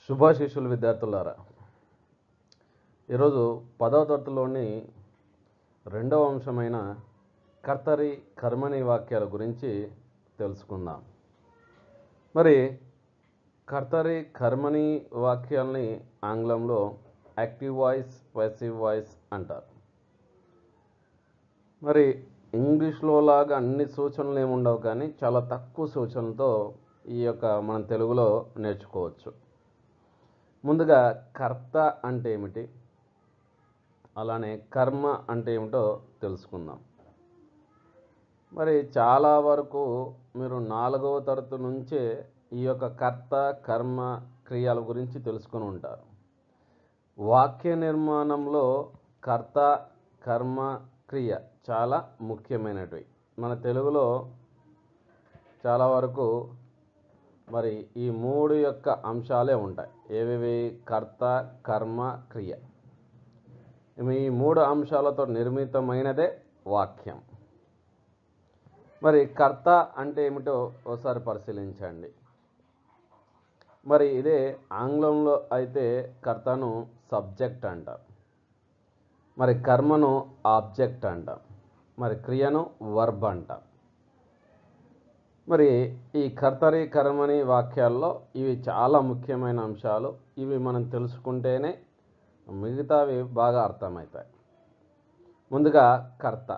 శుభాశిష్యులు విద్యార్థులారా ఈరోజు పదవ తరగతిలోని రెండవ అంశమైన కర్తరి కర్మని వాక్యాల గురించి తెలుసుకుందాం మరి కర్తరి కర్మని వాక్యాల్ని ఆంగ్లంలో యాక్టివ్ వాయిస్ ప్యాసివ్ వాయిస్ అంటారు మరి ఇంగ్లీష్లో లాగా అన్ని సూచనలు ఏమి ఉండవు కానీ చాలా తక్కువ సూచనలతో ఈ యొక్క మనం తెలుగులో నేర్చుకోవచ్చు ముందుగా కర్త అంటే ఏమిటి అలానే కర్మ అంటే ఏమిటో తెలుసుకుందాం మరి చాలా వరకు మీరు నాలుగవ తరగతి నుంచే ఈ యొక్క కర్త కర్మ క్రియల గురించి తెలుసుకొని ఉంటారు వాక్య నిర్మాణంలో కర్త కర్మ క్రియ చాలా ముఖ్యమైనవి మన తెలుగులో చాలా వరకు మరి ఈ మూడు యొక్క అంశాలే ఉంటాయి ఏవేవి కర్త కర్మ క్రియ ఈ మూడు అంశాలతో నిర్మితమైనదే వాక్యం మరి కర్త అంటే ఏమిటో ఒకసారి పరిశీలించండి మరి ఇదే ఆంగ్లంలో అయితే కర్తను సబ్జెక్ట్ అంటారు మరి కర్మను ఆబ్జెక్ట్ అంటాం మరి క్రియను వర్బ్ అంటాం మరి ఈ కర్తరి కర్మని వాక్యాల్లో ఇవి చాలా ముఖ్యమైన అంశాలు ఇవి మనం తెలుసుకుంటేనే మిగతావి బాగా అర్థమవుతాయి ముందుగా కర్త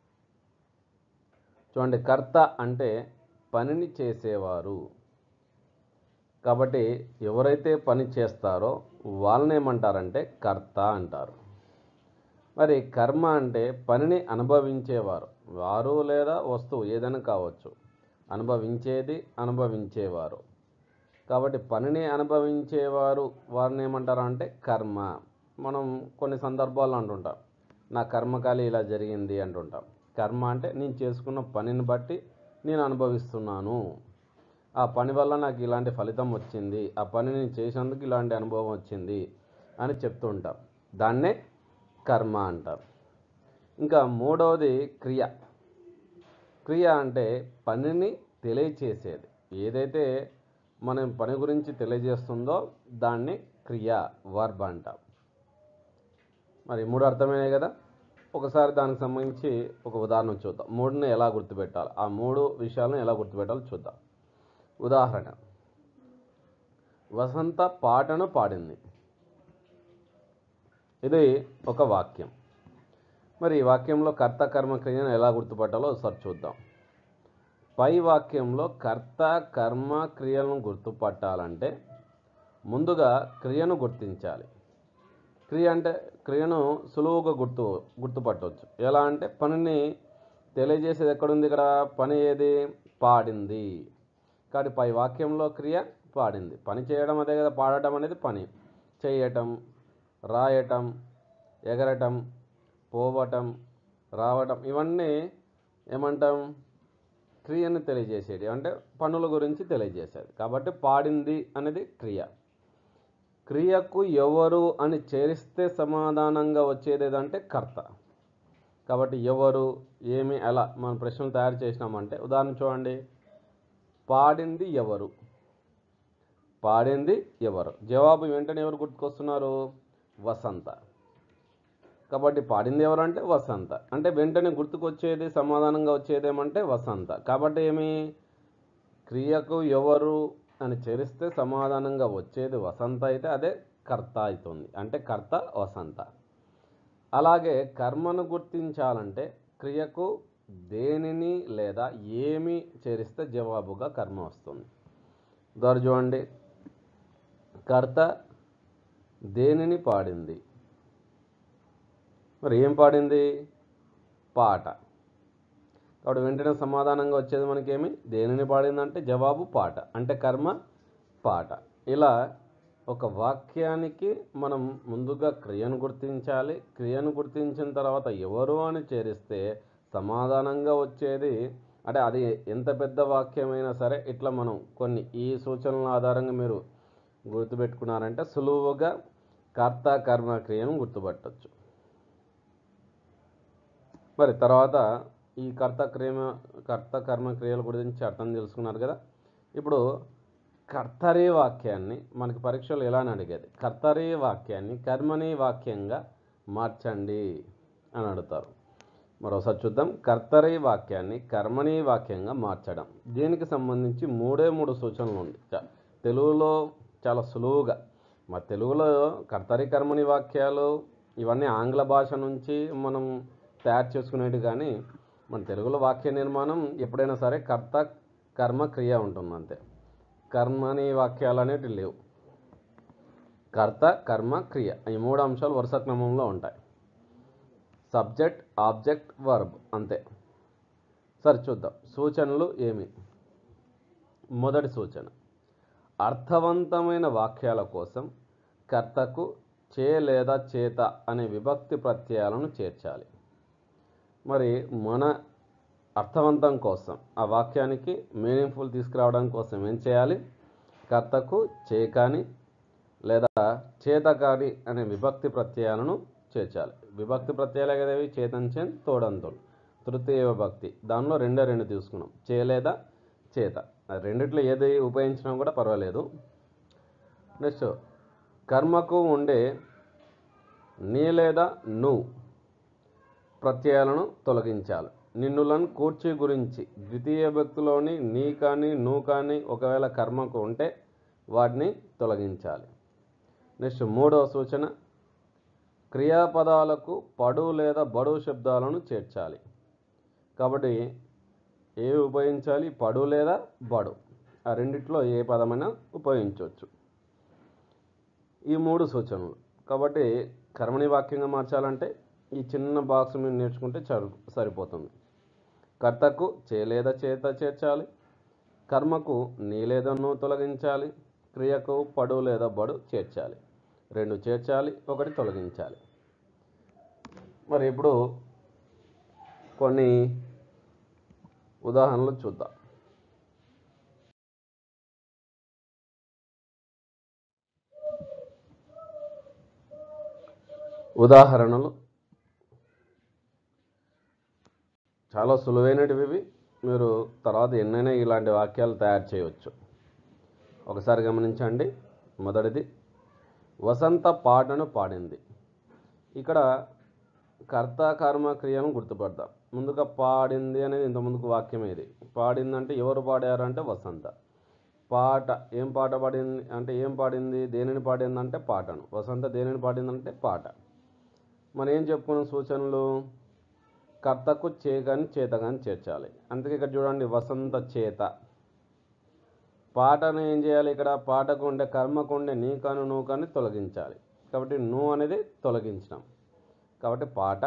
చూడండి కర్త అంటే పనిని చేసేవారు కాబట్టి ఎవరైతే పని చేస్తారో వాళ్ళని ఏమంటారంటే కర్త అంటారు మరి కర్మ అంటే పనిని అనుభవించేవారు వారు లేదా వస్తువు ఏదైనా కావచ్చు అనుభవించేది అనుభవించేవారు కాబట్టి పనిని అనుభవించేవారు వారిని ఏమంటారు అంటే కర్మ మనం కొన్ని సందర్భాల్లో అంటుంటాం నా కర్మకాలి ఇలా జరిగింది అంటుంటాం కర్మ అంటే నేను చేసుకున్న పనిని బట్టి నేను అనుభవిస్తున్నాను ఆ పని వల్ల నాకు ఇలాంటి ఫలితం వచ్చింది ఆ పని నేను చేసినందుకు ఇలాంటి అనుభవం వచ్చింది అని చెప్తూ ఉంటాం దాన్నే కర్మ అంటారు ఇంకా మూడవది క్రియ క్రియ అంటే పనిని తెలియచేసేది ఏదైతే మనం పని గురించి తెలియజేస్తుందో దాన్ని క్రియ వర్బ్ అంటాం మరి మూడు అర్థమైనాయి కదా ఒకసారి దానికి సంబంధించి ఒక ఉదాహరణ చూద్దాం మూడుని ఎలా గుర్తుపెట్టాలి ఆ మూడు విషయాలను ఎలా గుర్తుపెట్టాలో చూద్దాం ఉదాహరణ వసంత పాటను పాడింది ఇది ఒక వాక్యం మరి ఈ వాక్యంలో కర్త కర్మ క్రియను ఎలా గుర్తుపట్టాలో ఒకసారి చూద్దాం పై వాక్యంలో కర్త కర్మ క్రియలను గుర్తుపట్టాలంటే ముందుగా క్రియను గుర్తించాలి క్రియ అంటే క్రియను సులువుగా గుర్తు గుర్తుపట్టవచ్చు ఎలా అంటే పనిని తెలియజేసేది ఎక్కడుంది ఇక్కడ పని ఏది పాడింది కాబట్టి పై వాక్యంలో క్రియ పాడింది పని చేయడం అదే కదా పాడటం అనేది పని చేయటం రాయటం ఎగరటం పోవటం రావటం ఇవన్నీ ఏమంటాం క్రియను తెలియజేసేది అంటే పనుల గురించి తెలియజేసేది కాబట్టి పాడింది అనేది క్రియ క్రియకు ఎవరు అని చేరిస్తే సమాధానంగా వచ్చేది ఏదంటే కర్త కాబట్టి ఎవరు ఏమి ఎలా మనం ప్రశ్నలు తయారు చేసినామంటే ఉదాహరణ చూడండి పాడింది ఎవరు పాడింది ఎవరు జవాబు వెంటనే ఎవరు గుర్తుకొస్తున్నారు వసంత కాబట్టి పాడింది ఎవరు అంటే వసంత అంటే వెంటనే గుర్తుకొచ్చేది సమాధానంగా వచ్చేది ఏమంటే వసంత కాబట్టి ఏమి క్రియకు ఎవరు అని చేరిస్తే సమాధానంగా వచ్చేది వసంత అయితే అదే కర్త అవుతుంది అంటే కర్త వసంత అలాగే కర్మను గుర్తించాలంటే క్రియకు దేనిని లేదా ఏమి చేరిస్తే జవాబుగా కర్మ వస్తుంది ఉదాహరణ చూడండి కర్త దేనిని పాడింది మరి ఏం పాడింది పాట కాబట్టి వెంటనే సమాధానంగా వచ్చేది మనకేమి దేనిని పాడిందంటే జవాబు పాట అంటే కర్మ పాట ఇలా ఒక వాక్యానికి మనం ముందుగా క్రియను గుర్తించాలి క్రియను గుర్తించిన తర్వాత ఎవరు అని చేరిస్తే సమాధానంగా వచ్చేది అంటే అది ఎంత పెద్ద వాక్యమైనా సరే ఇట్లా మనం కొన్ని ఈ సూచనల ఆధారంగా మీరు గుర్తుపెట్టుకున్నారంటే సులువుగా కర్త కర్మ క్రియను గుర్తుపట్టచ్చు మరి తర్వాత ఈ కర్త క్రియ కర్త కర్మ క్రియల గురించి అర్థం తెలుసుకున్నారు కదా ఇప్పుడు కర్తరీ వాక్యాన్ని మనకి పరీక్షలు ఎలా అని అడిగేది కర్తరీ వాక్యాన్ని కర్మని వాక్యంగా మార్చండి అని అడుగుతారు మరోసారి చూద్దాం కర్తరీ వాక్యాన్ని కర్మణీ వాక్యంగా మార్చడం దీనికి సంబంధించి మూడే మూడు సూచనలు ఉంది చ- తెలుగులో చాలా సులువుగా మా తెలుగులో కర్తరి కర్మణి వాక్యాలు ఇవన్నీ ఆంగ్ల భాష నుంచి మనం తయారు చేసుకునేవి కానీ మన తెలుగులో వాక్య నిర్మాణం ఎప్పుడైనా సరే కర్త కర్మ క్రియ ఉంటుంది అంతే కర్మని వాక్యాలు అనేటివి లేవు కర్త కర్మ క్రియ ఈ మూడు అంశాలు వరుస క్రమంలో ఉంటాయి సబ్జెక్ట్ ఆబ్జెక్ట్ వర్బ్ అంతే సరే చూద్దాం సూచనలు ఏమి మొదటి సూచన అర్థవంతమైన వాక్యాల కోసం కర్తకు చే లేదా చేత అనే విభక్తి ప్రత్యయాలను చేర్చాలి మరి మన అర్థవంతం కోసం ఆ వాక్యానికి మీనింగ్ఫుల్ తీసుకురావడం కోసం ఏం చేయాలి కర్తకు చే కానీ లేదా చేత కానీ అనే విభక్తి ప్రత్యయాలను చేర్చాలి విభక్తి ప్రత్యయాలే కదా ఇవి చేతంచెన్ తోడంతోడు తృతీయ విభక్తి దానిలో రెండే రెండు తీసుకున్నాం చే లేదా చేత ఆ రెండిట్లో ఏది ఉపయోగించినా కూడా పర్వాలేదు నెక్స్ట్ కర్మకు ఉండే నీ లేదా నువ్వు ప్రత్యయాలను తొలగించాలి నిన్నులను కూర్చి గురించి ద్వితీయ వ్యక్తిలోని నీ కానీ నువ్వు కానీ ఒకవేళ కర్మకు ఉంటే వాటిని తొలగించాలి నెక్స్ట్ మూడవ సూచన క్రియాపదాలకు పడు లేదా బడు శబ్దాలను చేర్చాలి కాబట్టి ఏవి ఉపయోగించాలి పడు లేదా బడు ఆ రెండిట్లో ఏ పదమైనా ఉపయోగించవచ్చు ఈ మూడు సూచనలు కాబట్టి కర్మని వాక్యంగా మార్చాలంటే ఈ చిన్న బాక్స్ మీద నేర్చుకుంటే చరు సరిపోతుంది కర్తకు చే లేదా చేత చేర్చాలి కర్మకు నీ లేదా నువ్వు తొలగించాలి క్రియకు పడు లేదా బడు చేర్చాలి రెండు చేర్చాలి ఒకటి తొలగించాలి మరి ఇప్పుడు కొన్ని ఉదాహరణలు చూద్దాం ఉదాహరణలు చాలా సులువైనటివి ఇవి. మీరు తర్వాత ఎన్నైనా ఇలాంటి వాక్యాలు తయారు చేయవచ్చు ఒకసారి గమనించండి మొదటిది వసంత పాటను పాడింది ఇక్కడ కర్త కర్మ క్రియను గుర్తుపడతాం ముందుగా పాడింది అనేది ఇంత ముందుకు వాక్యం ఇది పాడింది అంటే ఎవరు పాడారు అంటే వసంత పాట ఏం పాట పాడింది అంటే ఏం పాడింది దేనిని పాడింది అంటే పాటను వసంత దేనిని పాడింది అంటే పాట మనం ఏం చెప్పుకున్న సూచనలు కర్తకు చే కానీ చేత కానీ చేర్చాలి అందుకే ఇక్కడ చూడండి వసంత చేత పాటను ఏం చేయాలి ఇక్కడ పాటకు ఉండే కర్మకు ఉండే నీ కాను నువ్వు కానీ తొలగించాలి కాబట్టి నువ్వు అనేది తొలగించినాం కాబట్టి పాట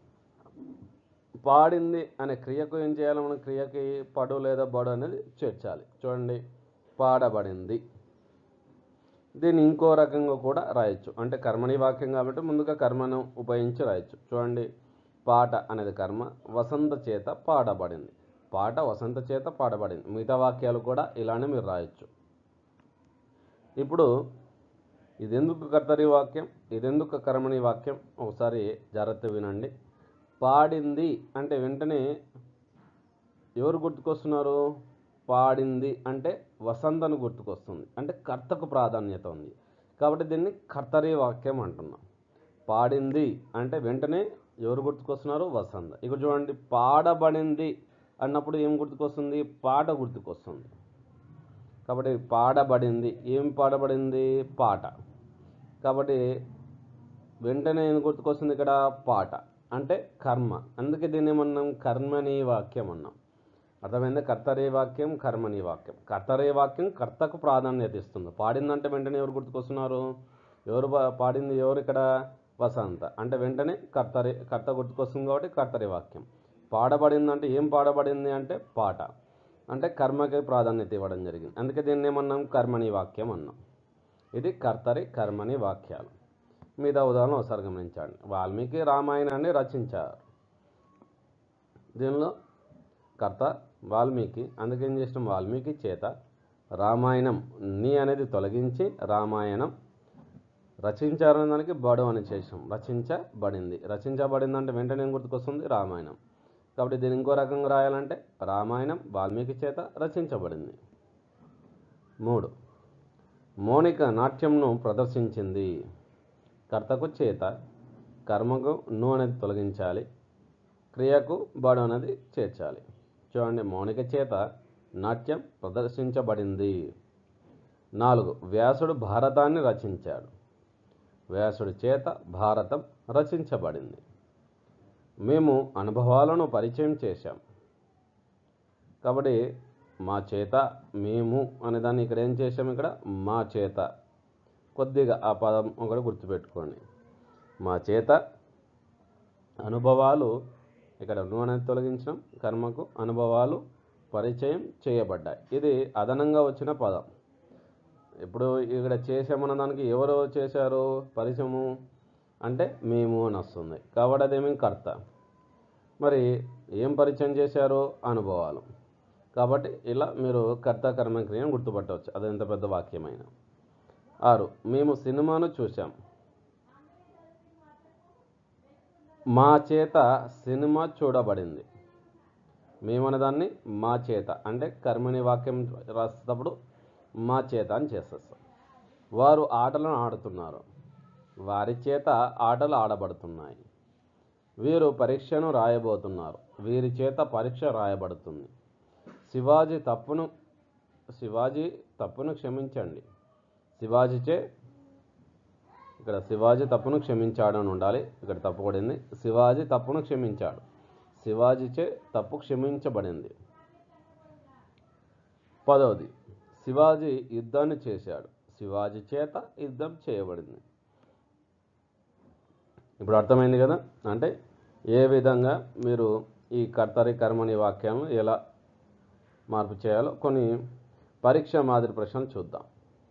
పాడింది అనే క్రియకు ఏం చేయాలి మనం క్రియకి పడు లేదా బడు అనేది చేర్చాలి చూడండి పాడబడింది దీన్ని ఇంకో రకంగా కూడా రాయొచ్చు అంటే కర్మని వాక్యం కాబట్టి ముందుగా కర్మను ఉపయోగించి రాయొచ్చు చూడండి పాట అనేది కర్మ వసంత చేత పాడబడింది పాట వసంత చేత పాడబడింది మిగతా వాక్యాలు కూడా ఇలానే మీరు రాయొచ్చు ఇప్పుడు ఇదెందుకు కర్తరి వాక్యం ఇదెందుకు కర్మని వాక్యం ఒకసారి జాగ్రత్త వినండి పాడింది అంటే వెంటనే ఎవరు గుర్తుకొస్తున్నారు పాడింది అంటే వసంతను గుర్తుకొస్తుంది అంటే కర్తకు ప్రాధాన్యత ఉంది కాబట్టి దీన్ని కర్తరి వాక్యం అంటున్నాం పాడింది అంటే వెంటనే ఎవరు గుర్తుకొస్తున్నారు వసంత ఇక్కడ చూడండి పాడబడింది అన్నప్పుడు ఏం గుర్తుకొస్తుంది పాట గుర్తుకొస్తుంది కాబట్టి పాడబడింది ఏం పాడబడింది పాట కాబట్టి వెంటనే ఏం గుర్తుకొస్తుంది ఇక్కడ పాట అంటే కర్మ అందుకే దీన్ని ఏమన్నాం కర్మని వాక్యం అన్నాం అర్థమైంది కర్తరే వాక్యం కర్మని వాక్యం కర్తరే వాక్యం కర్తకు ప్రాధాన్యత ఇస్తుంది పాడిందంటే వెంటనే ఎవరు గుర్తుకొస్తున్నారు ఎవరు పా- పాడింది ఎవరు ఇక్కడ వసంత అంటే వెంటనే కర్తరే కర్త గుర్తుకొస్తుంది కాబట్టి కర్తరి వాక్యం పాడబడిందంటే ఏం పాడబడింది అంటే పాట అంటే కర్మకి ప్రాధాన్యత ఇవ్వడం జరిగింది అందుకే దీన్ని ఏమన్నాం కర్మని వాక్యం అన్నాం ఇది కర్తరి కర్మని వాక్యాలు మీద ఉదాహరణ ఒకసారి గమనించండి వాల్మీకి రామాయణాన్ని రచించారు దీనిలో కర్త వాల్మీకి అందుకేం చేసినాం వాల్మీకి చేత రామాయణం నీ అనేది తొలగించి రామాయణం రచించారనే దానికి బడు అని చేసాం రచించబడింది రచించబడింది అంటే వెంటనే ఏం గుర్తుకొస్తుంది రామాయణం కాబట్టి దీన్ని ఇంకో రకంగా రాయాలంటే రామాయణం వాల్మీకి చేత రచించబడింది మూడు మౌనిక నాట్యంను ప్రదర్శించింది కర్తకు చేత కర్మకు ను అనేది తొలగించాలి క్రియకు బడు అనేది చేర్చాలి చూడండి మౌనిక చేత నాట్యం ప్రదర్శించబడింది నాలుగు వ్యాసుడు భారతాన్ని రచించాడు వ్యాసుడి చేత భారతం రచించబడింది మేము అనుభవాలను పరిచయం చేశాం కాబట్టి మా చేత మేము అనేదాన్ని ఇక్కడ ఏం చేసాం ఇక్కడ మా చేత కొద్దిగా ఆ పదం ఒకటి గుర్తుపెట్టుకోండి మా చేత అనుభవాలు ఇక్కడ ను అనేది తొలగించడం కర్మకు అనుభవాలు పరిచయం చేయబడ్డాయి ఇది అదనంగా వచ్చిన పదం ఇప్పుడు ఇక్కడ చేసామన్న దానికి ఎవరు చేశారు పరిచయము అంటే మేము అని వస్తుంది కాబట్టి అదేమీ కర్త మరి ఏం పరిచయం చేశారు అనుభవాలు కాబట్టి ఇలా మీరు కర్త కర్మక్రియను గుర్తుపట్టవచ్చు అది ఎంత పెద్ద వాక్యమైన ఆరు మేము సినిమాను చూసాం మా చేత సినిమా చూడబడింది మేమనే దాన్ని మా చేత అంటే కర్మని వాక్యం రాసేటప్పుడు మా చేత అని చేసేస్తాం వారు ఆటలను ఆడుతున్నారు వారి చేత ఆటలు ఆడబడుతున్నాయి వీరు పరీక్షను రాయబోతున్నారు వీరి చేత పరీక్ష రాయబడుతుంది శివాజీ తప్పును శివాజీ తప్పును క్షమించండి శివాజీచే ఇక్కడ శివాజీ తప్పును క్షమించాడు అని ఉండాలి ఇక్కడ తప్పు పడింది శివాజీ తప్పును క్షమించాడు శివాజీచే తప్పు క్షమించబడింది పదవది శివాజీ యుద్ధాన్ని చేశాడు శివాజీ చేత యుద్ధం చేయబడింది ఇప్పుడు అర్థమైంది కదా అంటే ఏ విధంగా మీరు ఈ కర్తరి కర్మని వాక్యాలను ఎలా మార్పు చేయాలో కొన్ని పరీక్ష మాదిరి ప్రశ్నలు చూద్దాం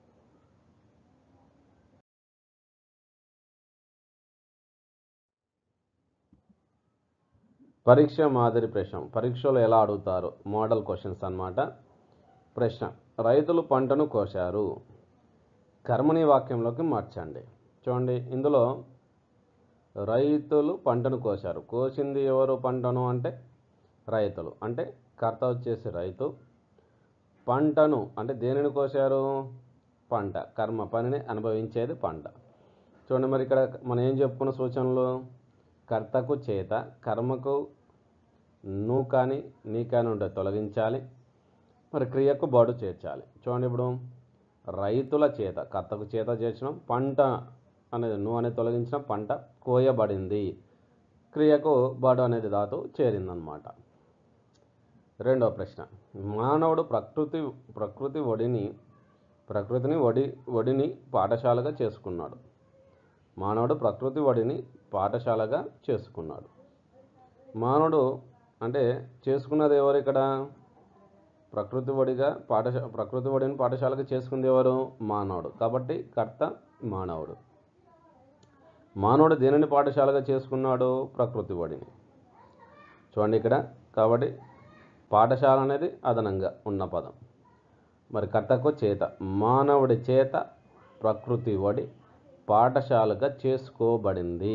పరీక్ష మాదిరి ప్రశ్న పరీక్షలో ఎలా అడుగుతారు మోడల్ క్వశ్చన్స్ అన్నమాట ప్రశ్న రైతులు పంటను కోశారు కర్మని వాక్యంలోకి మార్చండి చూడండి ఇందులో రైతులు పంటను కోశారు కోసింది ఎవరు పంటను అంటే రైతులు అంటే కర్త వచ్చేసి రైతు పంటను అంటే దేనిని కోశారు పంట కర్మ పనిని అనుభవించేది పంట చూడండి మరి ఇక్కడ మనం ఏం చెప్పుకున్న సూచనలు కర్తకు చేత కర్మకు నువ్వు కానీ నీ కానీ ఉంటే తొలగించాలి మరి క్రియకు బాడు చేర్చాలి చూడండి ఇప్పుడు రైతుల చేత కర్తకు చేత చేర్చడం పంట అనేది నువ్వు అనేది తొలగించిన పంట కోయబడింది క్రియకు బాడు అనేది ధాతు చేరిందనమాట రెండవ ప్రశ్న మానవుడు ప్రకృతి ప్రకృతి ఒడిని ప్రకృతిని ఒడి ఒడిని పాఠశాలగా చేసుకున్నాడు మానవుడు ప్రకృతి ఒడిని పాఠశాలగా చేసుకున్నాడు మానవుడు అంటే చేసుకున్నది ఎవరు ఇక్కడ ప్రకృతి ఒడిగా పాఠశా ప్రకృతి ఒడిని పాఠశాలగా చేసుకుంది ఎవరు మానవుడు కాబట్టి కర్త మానవుడు మానవుడు దేనిని పాఠశాలగా చేసుకున్నాడు ప్రకృతి ఒడిని చూడండి ఇక్కడ కాబట్టి పాఠశాల అనేది అదనంగా ఉన్న పదం మరి కర్తకు చేత మానవుడి చేత ప్రకృతి ఒడి పాఠశాలగా చేసుకోబడింది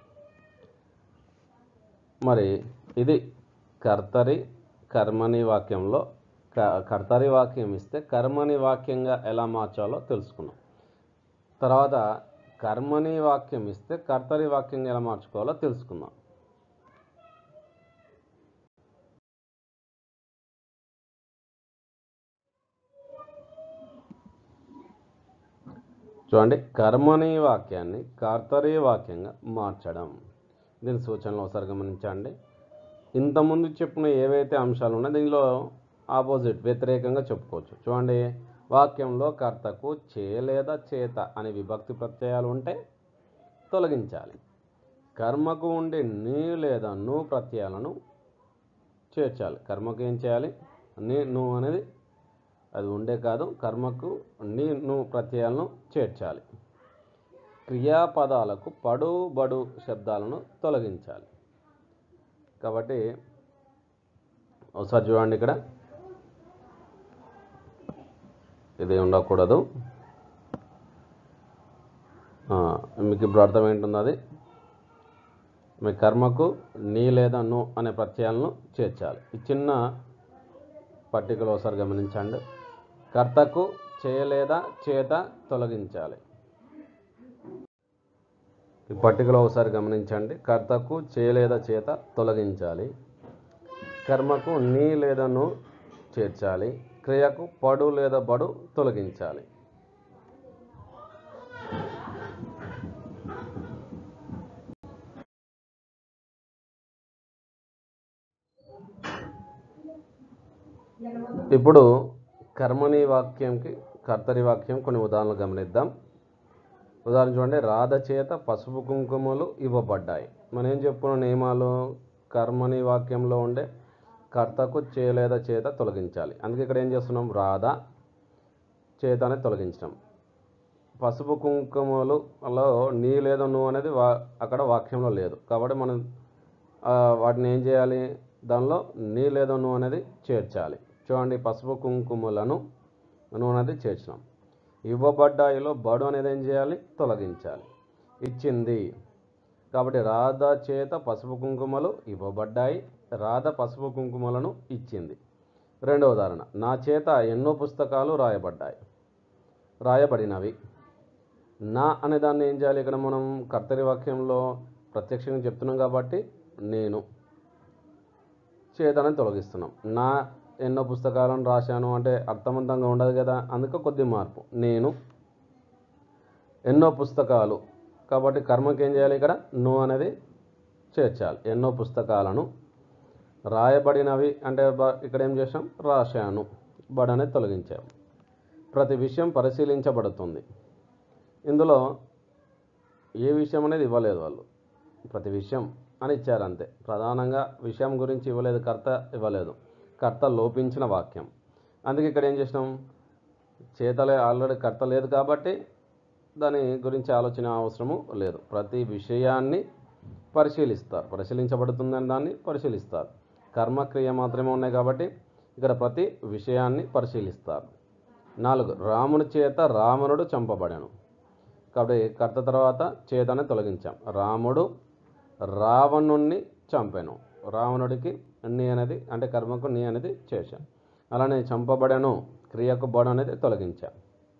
మరి ఇది కర్తరి కర్మని వాక్యంలో క- కర్తరి వాక్యం ఇస్తే కర్మని వాక్యంగా ఎలా మార్చాలో తెలుసుకున్నాం తర్వాత కర్మని వాక్యం ఇస్తే కర్తరి వాక్యంగా ఎలా మార్చుకోవాలో తెలుసుకుందాం చూడండి కర్మని వాక్యాన్ని కర్తరి వాక్యంగా మార్చడం దీని సూచనలు ఒకసారి గమనించండి ఇంతకుముందు చెప్పిన ఏవైతే అంశాలు ఉన్నాయో దీనిలో ఆపోజిట్ వ్యతిరేకంగా చెప్పుకోవచ్చు చూడండి వాక్యంలో కర్తకు చే లేదా చేత అనే విభక్తి ప్రత్యయాలు ఉంటే తొలగించాలి కర్మకు ఉండే నీ లేదా నువ్వు ప్రత్యయాలను చేర్చాలి కర్మకు ఏం చేయాలి నీ నువ్వు అనేది అది ఉండే కాదు కర్మకు నీ నువ్వు ప్రత్యయాలను చేర్చాలి క్రియాపదాలకు పడు బడు శబ్దాలను తొలగించాలి కాబట్టి ఒకసారి చూడండి ఇక్కడ ఇది ఉండకూడదు ఆ, మీకు ఇప్పుడు అర్థం ఏంటుంది అది మీ కర్మకు నీ లేదా ను అనే ప్రత్యయాలను చేర్చాలి ఈ చిన్న పట్టికలో ఒకసారి గమనించండి కర్తకు చేయలేదా చేత తొలగించాలి ఈ పట్టికలో ఒకసారి గమనించండి కర్తకు చేయలేదా చేత తొలగించాలి కర్మకు నీ లేదా ను చేర్చాలి క్రియకు పడు లేదా బడు తొలగించాలి ఇప్పుడు కర్మని వాక్యంకి కర్తరి వాక్యం కొన్ని ఉదాహరణలు గమనిద్దాం ఉదాహరణ చూడండి రాధ చేత పసుపు కుంకుమలు ఇవ్వబడ్డాయి మనం ఏం చెప్పుకున్న నియమాలు కర్మని వాక్యంలో ఉండే కర్తకు చేయలేదా చేత తొలగించాలి అందుకే ఇక్కడ ఏం చేస్తున్నాం రాధ చేత అనేది తొలగించడం పసుపు కుంకుమలలో నీ లేదా నువ్వు అనేది వా అక్కడ వాక్యంలో లేదు కాబట్టి మనం ఆ, వాటిని ఏం చేయాలి దానిలో నీ లేదా నువ్వు అనేది చేర్చాలి చూడండి పసుపు కుంకుమలను నువ్వు అనేది చేర్చినాం ఇవ్వబడ్డాయిలో బడు అనేది ఏం చేయాలి తొలగించాలి ఇచ్చింది కాబట్టి రాధ చేత పసుపు కుంకుమలు ఇవ్వబడ్డాయి రాధ పసుపు కుంకుమలను ఇచ్చింది రెండవ ఉదాహరణ నా చేత ఎన్నో పుస్తకాలు రాయబడ్డాయి రాయబడినవి నా అనే దాన్ని ఏం చేయాలి ఇక్కడ మనం కర్తరి వాక్యంలో ప్రత్యక్షంగా చెప్తున్నాం కాబట్టి నేను చేతనని తొలగిస్తున్నాం నా ఎన్నో పుస్తకాలను రాశాను అంటే అర్థవంతంగా ఉండదు కదా అందుకే కొద్ది మార్పు నేను ఎన్నో పుస్తకాలు కాబట్టి కర్మకి ఏం చేయాలి ఇక్కడ నువ్వు అనేది చేర్చాలి ఎన్నో పుస్తకాలను రాయబడినవి అంటే బ- ఇక్కడ ఏం చేసాం రాశాను బడ్ అనేది తొలగించాము ప్రతి విషయం పరిశీలించబడుతుంది ఇందులో ఏ విషయం అనేది ఇవ్వలేదు వాళ్ళు ప్రతి విషయం అని ఇచ్చారు అంతే ప్రధానంగా విషయం గురించి ఇవ్వలేదు కర్త ఇవ్వలేదు కర్త లోపించిన వాక్యం అందుకే ఇక్కడ ఏం చేసినాం చేతలే ఆల్రెడీ కర్త లేదు కాబట్టి దాని గురించి ఆలోచన అవసరము లేదు ప్రతి విషయాన్ని పరిశీలిస్తారు పరిశీలించబడుతుందని దాన్ని పరిశీలిస్తారు కర్మక్రియ మాత్రమే ఉన్నాయి కాబట్టి ఇక్కడ ప్రతి విషయాన్ని పరిశీలిస్తారు నాలుగు రాముని చేత రావణుడు చంపబడాను కాబట్టి కర్త తర్వాత చేతనే తొలగించాం రాముడు రావణుణ్ణి చంపాను రావణుడికి నీ అనేది అంటే కర్మకు నీ అనేది చేశాం అలానే చంపబడను క్రియకు బడు అనేది తొలగించాం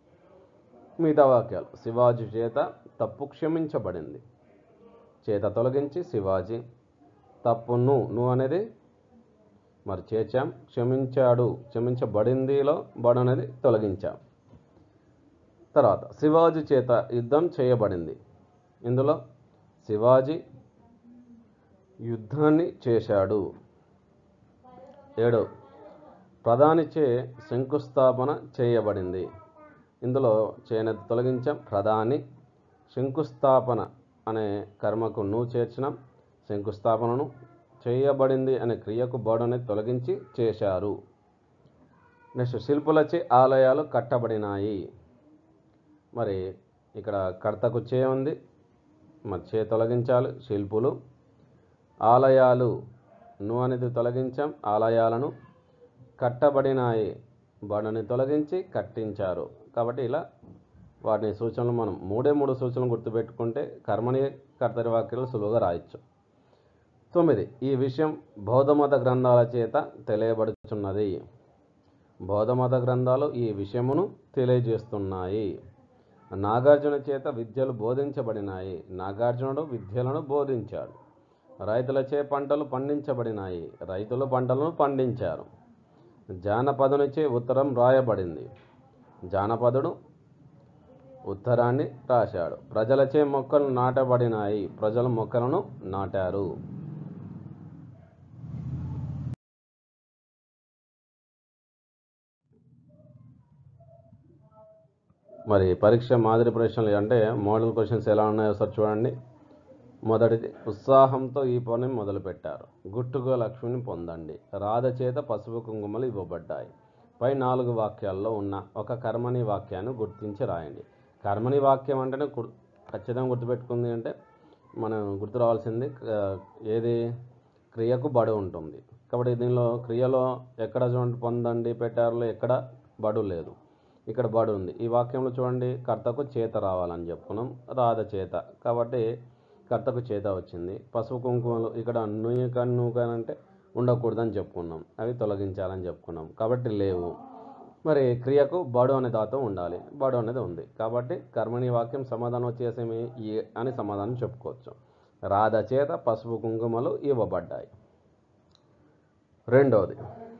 మిగతా వాక్యాలు శివాజీ చేత తప్పు క్షమించబడింది చేత తొలగించి శివాజీ తప్పును నువ్వు అనేది మరి చేర్చాం క్షమించాడు క్షమించబడిందిలో బడు అనేది తొలగించాం తర్వాత శివాజీ చేత యుద్ధం చేయబడింది ఇందులో శివాజీ యుద్ధాన్ని చేశాడు ఏడు ప్రధానిచే శంకుస్థాపన చేయబడింది ఇందులో చేయనది తొలగించాం ప్రధాని శంకుస్థాపన అనే కర్మకు నువ్వు చేర్చినాం శంకుస్థాపనను చేయబడింది అనే క్రియకు బోడని తొలగించి చేశారు నెక్స్ట్ శిల్పులచే ఆలయాలు కట్టబడినాయి మరి ఇక్కడ కర్తకు చే ఉంది మరి చే తొలగించాలి శిల్పులు ఆలయాలు ను అనేది తొలగించాం ఆలయాలను కట్టబడినాయి బడని తొలగించి కట్టించారు కాబట్టి ఇలా వాటిని సూచనలు మనం మూడే మూడు సూచనలు గుర్తుపెట్టుకుంటే కర్మని కర్తరి వాక్యాలు సులువుగా రాయొచ్చు తొమ్మిది ఈ విషయం బౌద్ధమత గ్రంథాల చేత తెలియబడుచున్నది బౌద్ధమత గ్రంథాలు ఈ విషయమును తెలియజేస్తున్నాయి నాగార్జున చేత విద్యలు బోధించబడినాయి నాగార్జునుడు విద్యలను బోధించాడు రైతులచే పంటలు పండించబడినాయి రైతులు పంటలను పండించారు జానపదునిచే ఉత్తరం రాయబడింది జానపదుడు ఉత్తరాన్ని రాశాడు ప్రజలచే మొక్కలు నాటబడినాయి ప్రజలు మొక్కలను నాటారు మరి పరీక్ష మాదిరి ప్రశ్నలు అంటే మోడల్ క్వశ్చన్స్ ఎలా ఉన్నాయో సార్ చూడండి మొదటిది ఉత్సాహంతో ఈ పని మొదలుపెట్టారు గుట్టుగా లక్ష్మిని పొందండి రాధ చేత పసుపు కుంకుమలు ఇవ్వబడ్డాయి పై నాలుగు వాక్యాల్లో ఉన్న ఒక కర్మని వాక్యాన్ని గుర్తించి రాయండి కర్మని వాక్యం అంటేనే గుర్- ఖచ్చితంగా గుర్తుపెట్టుకుంది అంటే మనం గుర్తు రావాల్సింది ఆ, ఏది క్రియకు బడు ఉంటుంది కాబట్టి దీనిలో క్రియలో ఎక్కడ చూడండి పొందండి పెట్టారులో ఎక్కడ బడు లేదు ఇక్కడ బడు ఉంది ఈ వాక్యంలో చూడండి కర్తకు చేత రావాలని చెప్పుకున్నాం రాధ చేత కాబట్టి కర్తకు చేత వచ్చింది పసుపు కుంకుమలు ఇక్కడ నుయ్యి కానీ నువ్వు కానీ అంటే ఉండకూడదని చెప్పుకున్నాం అవి తొలగించాలని చెప్పుకున్నాం కాబట్టి లేవు మరి క్రియకు బడు అనే ధాతువు ఉండాలి బడు అనేది ఉంది కాబట్టి కర్మణి వాక్యం సమాధానం వచ్చేసేమి ఈ అని సమాధానం చెప్పుకోవచ్చు రాధ చేత పసుపు కుంకుమలు ఇవ్వబడ్డాయి రెండవది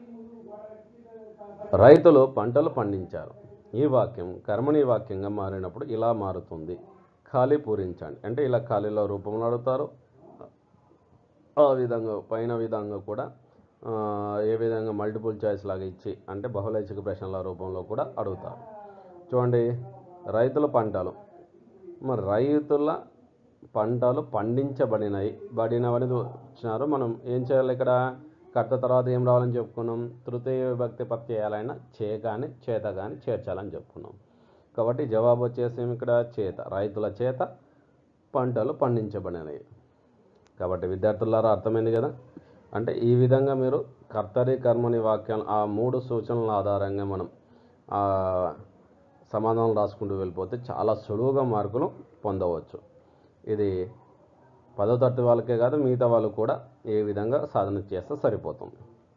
రైతులు పంటలు పండించారు ఈ వాక్యం కర్మణి వాక్యంగా మారినప్పుడు ఇలా మారుతుంది ఖాళీ పూరించండి అంటే ఇలా ఖాళీలో రూపంలో అడుగుతారు ఆ విధంగా పైన విధంగా కూడా ఆ, ఏ విధంగా మల్టిపుల్ చాయిస్ లాగా ఇచ్చి అంటే బహుళైచ్ఛిక ప్రశ్నల రూపంలో కూడా అడుగుతారు చూడండి రైతుల పంటలు మరి రైతుల పంటలు పండించబడినాయి బడినవని వచ్చినారు మనం ఏం చేయాలి ఇక్కడ కర్త తర్వాత ఏం రావాలని చెప్పుకున్నాం తృతీయ విభక్తి ప్రత్యయాలైన చే కానీ చేత కానీ చేర్చాలని చెప్పుకున్నాం కాబట్టి జవాబు వచ్చేసి ఏమి ఇక్కడ చేత రైతుల చేత పంటలు పండించబడినాయి కాబట్టి విద్యార్థులారా అర్థమైంది కదా అంటే ఈ విధంగా మీరు కర్తరి కర్మని వాక్యాలు ఆ మూడు సూచనల ఆధారంగా మనం ఆ సమాధానం రాసుకుంటూ వెళ్ళిపోతే చాలా సులువుగా మార్కులు పొందవచ్చు ఇది పదో తరగతి వాళ్ళకే కాదు మిగతా వాళ్ళు కూడా ఏ విధంగా సాధన చేస్తే సరిపోతుంది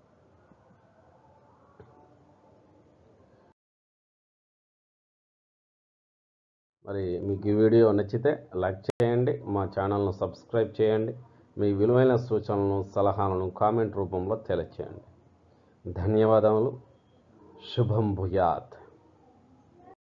మరి మీకు ఈ వీడియో నచ్చితే లైక్ చేయండి మా ఛానల్ను సబ్స్క్రైబ్ చేయండి మీ విలువైన సూచనలను సలహాలను కామెంట్ రూపంలో తెలియచేయండి ధన్యవాదములు శుభం భూయాత్